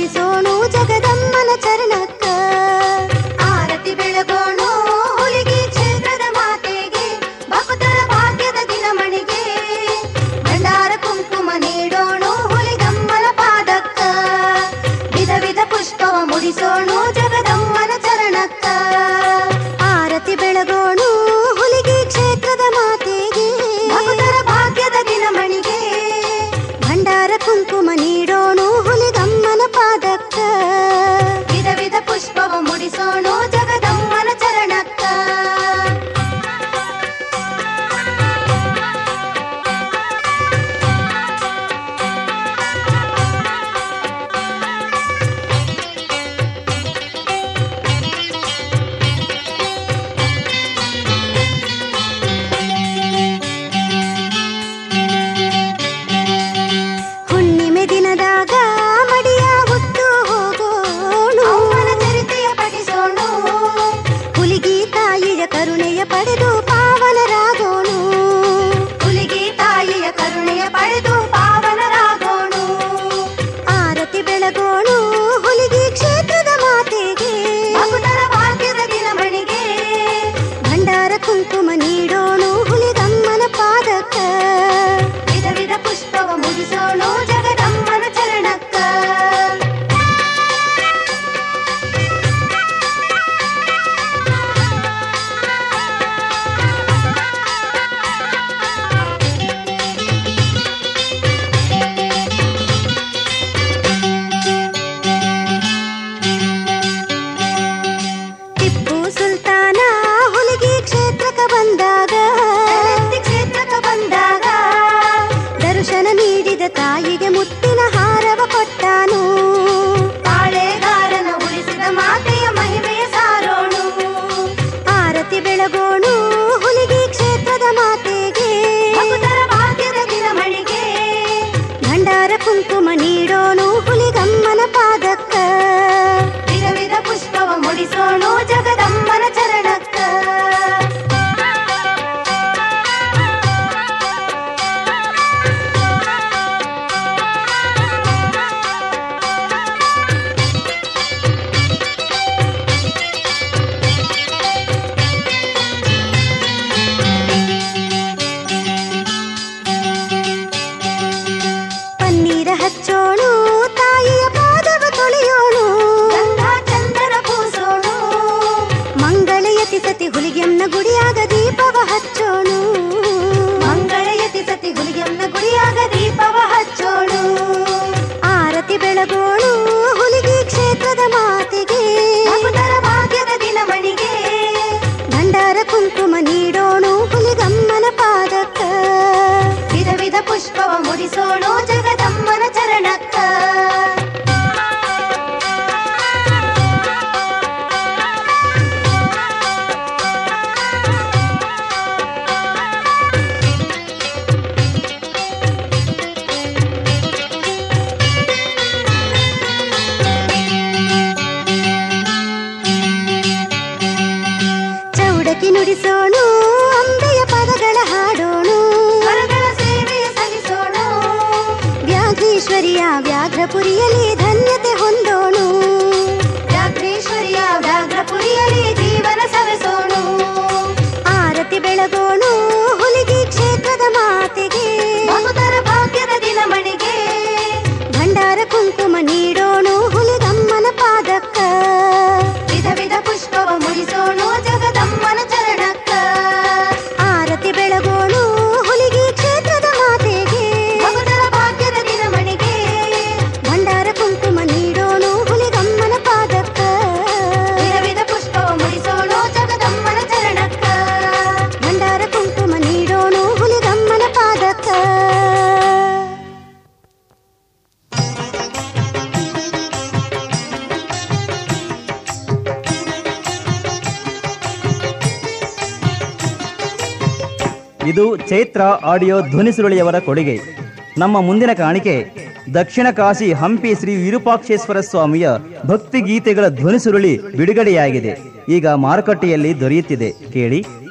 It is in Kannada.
ಮುಡಿಸೋಣು ಜಗದಮ್ಮನ ಚರಣಕ್ಕ ಆರತಿ ಬೆಳಗೋಣು ಹುಲಿಗಿ ಕ್ಷೇತ್ರದ ಮಾತೆಗೆ ಭಕ್ತರ ಭಾಗ್ಯದ ದಿನಮಣಿಗೆ ಭಂಡಾರ ಕುಂಕುಮ ನೀಡೋಣು ಹುಲಿಗಮ್ಮನ ಪಾದಕ್ಕ ವಿಧ ವಿಧ ಪುಷ್ಪವ ಮುಡಿಸೋಣು ಜಗದಮ್ಮನ ಚರಣಕ್ಕ ಆರತಿ ಬೆಳಗೋಣು ಹುಲಿಗಿ ಕ್ಷೇತ್ರದ ಮಾತೆಗೆ ಭಕ್ತರ ಭಾಗ್ಯದ ದಿನಮಣಿಗೆ ಭಂಡಾರ ಕುಂಕುಮ ನೀಡೋಣು ಹುಲಿಗಮ್ಮನ ಪಾದಕ್ಕ ವಿಧ ವಿಧ ಪುಷ್ಪವ ಮುಡಿಸೋಣು ಜಗದಮ್ಮನ ಚರಣಕ್ಕ ಹುಣ್ಣಿಮೆ ದಿನದಾಗ ಮಡಿಯ ಹುಟ್ಟು ಹೋಗೋಣು ಅವನ ಚರಿತೆಯ ಪಠಿಸೋಣು ಹುಲಿಗಿ ತಾಯಿಯ ಕರುಣೆಯ ಪಡೆದು ಪಾವನರಾಗೋಣು ಹುಲಿಗಿ ತಾಯಿಯ ಕರುಣೆಯ ಪಡೆದು ಪಾವನರಾಗೋಣು ಆರತಿ ಬೆಳಗೋಣು ಹುಲಿಗಿ ಕ್ಷೇತ್ರದ ಮಾತೆಗೆ ಭಕ್ತರ ಭಾಗ್ಯದ ದಿನಮಣಿಗೆ ಭಂಡಾರ ಕುಂಕುಮ ನೀಡೋಣು ಹುಲಿಗಮ್ಮನ ಪಾದಕ್ಕ ವಿಧ ವಿಧ ಪುಷ್ಪವ ಮುಗಿಸೋಣು ಜಗದಮ್ಮನ ಚರಣಕ್ಕ ಟಿಪ್ಪು ಸುಲ್ತಾನ ಹುಲಿಗಿ ಕ್ಷೇತ್ರಕ್ಕ ಬಂದಾಗ ಕ್ಷೇತ್ರಕ್ಕ ಬಂದಾಗ ದರ್ಶನ ನೀಡಿದ ತಾಯಿಗೆ ಮುತ್ತಿನ ಹಾರವ ಕೊಟ್ಟಾನು ಪಾಳೆಗಾರನ ಉಳಿಸಿದ ಮಾತೆಯ ಮಹಿಮೆಯ ಸಾರೋಣು ಆರತಿ ಬೆಳಗೋಣು ಹುಲಿಗಿ ಕ್ಷೇತ್ರದ ಮಾತೆಗೆ ಭಕ್ತರ ಭಾಗ್ಯದ ದಿನಮಣಿಗೆ ಭಂಡಾರ ಕುಂಕುಮ ನೀಡೋಣು ಹುಲಿಗಮ್ಮನ ಪಾದಕ್ಕ ವಿಧ ವಿಧ ಪುಷ್ಪವ ಮುಡಿಸೋಣು ಜಗದಮ್ಮನ ಚರಣಕ್ಕ ಪನ್ನೀರ ಹಚ್ಚೋಣು ತಾಯಿಯ ಪಾದವ ತೊಳೆಯೋಣು ಚಂದನ ಪೂಸೋಣು ಮಂಗಳಯತಿ ಸತಿ ಹುಲಿಗೆಮ್ನ ಗುಡಿಯಾಗ ದೀಪವ ಹಚ್ಚೋಣು ಮಂಗಳಯತಿ ಸತಿ ಹುಲಿಗೆಮ್ನ ಗುಡಿಯಾಗ ದೀಪವ ಹಚ್ಚೋಣು ಆರತಿ ಬೆಳಗೋಣು ಹುಲಿಗಿ ಕ್ಷೇತ್ರದ ಮಾತೆಗೆ ಭಕ್ತರ ಭಾಗ್ಯದ ದಿನಮಣಿಗೆ ಭಂಡಾರ ಕುಂಕುಮ ನೀಡೋಣು ಹುಲಿಗಮ್ಮನ ಪಾದಕ್ಕ ವಿಧ ವಿಧ ಪುಷ್ಪವ ಮುಡಿಸೋಣು ಜಗದಮ್ಮನ ಚರಣಕ್ಕ ಚೌಡಕಿ ನುಡಿಸೋಣು ಅಂಬೆಯ ಪದಗಳ ಹಾಡೋಣು ಸೇವೆಯ ಸಲ್ಲಿಸೋಣು ವ್ಯಾಘ್ರೇಶ್ವರಿಯ ವ್ಯಾಘ್ರಪುರಿಯಲ್ಲಿ ಧನ್ಯತೆ ಹೊಂದೋಣು ವ್ಯಾಘ್ರೇಶ್ವರಿಯ ವ್ಯಾಘ್ರಪುರಿಯಲ್ಲಿ ಜೀವನ ಸವೆಸೋಣು ಆರತಿ ಬೆಳಗೋಣು ಹುಲಿಗಿ ಕ್ಷೇತ್ರದ ಮಾತೆಗೆ ಭಕ್ತರ ಭಾಗ್ಯದ ದಿನಮಣಿಗೆ ಭಂಡಾರ ಕುಂಕುಮ ನೀಡೋಣು ಹುಲಿಗಮ್ಮನ ಪಾದಕ್ಕ ವಿಧ ವಿಧ ಪುಷ್ಪವ ಮುಡಿಸೋಣು ಜಗದಮ್ಮನ ಚರಣಕ್ಕ ಆರತಿ ಬೆಳಗೋಣು ಹುಲಿಗಿ ಕ್ಷೇತ್ರದ ಮಾತೆಗೆ ಭಕ್ತರ ಭಾಗ್ಯದ ದಿನಮಣಿಗೆ ಭಂಡಾರ ಕುಂಕುಮ ನೀಡೋಣು ಹುಲಿಗಮ್ಮನ ಪಾದಕ್ಕ ವಿಧ ವಿಧ ಪುಷ್ಪವ ಮುಡಿಸೋಣು ಜಗದಮ್ಮನ ಚರಣಕ್ಕ ಭಂಡಾರ ಕುಂಕುಮ ನೀಡೋಣು ಹುಲಿಗಮ್ಮನ ಪಾದಕ್ಕ ಇದು ಚೈತ್ರ ಆಡಿಯೋ ಧ್ವನಿಸುರುಳಿಯವರ ಕೊಡುಗೆ ನಮ್ಮ ಮುಂದಿನ ಕಾಣಿಕೆ ದಕ್ಷಿಣ ಕಾಶಿ ಹಂಪಿ ಶ್ರೀ ವಿರೂಪಾಕ್ಷೇಶ್ವರ ಸ್ವಾಮಿಯ ಭಕ್ತಿ ಗೀತೆಗಳ ಧ್ವನಿಸುರುಳಿ ಬಿಡುಗಡೆಯಾಗಿದೆ ಈಗ ಮಾರುಕಟ್ಟೆಯಲ್ಲಿ ದೊರೆಯುತ್ತಿದೆ ಕೇಳಿ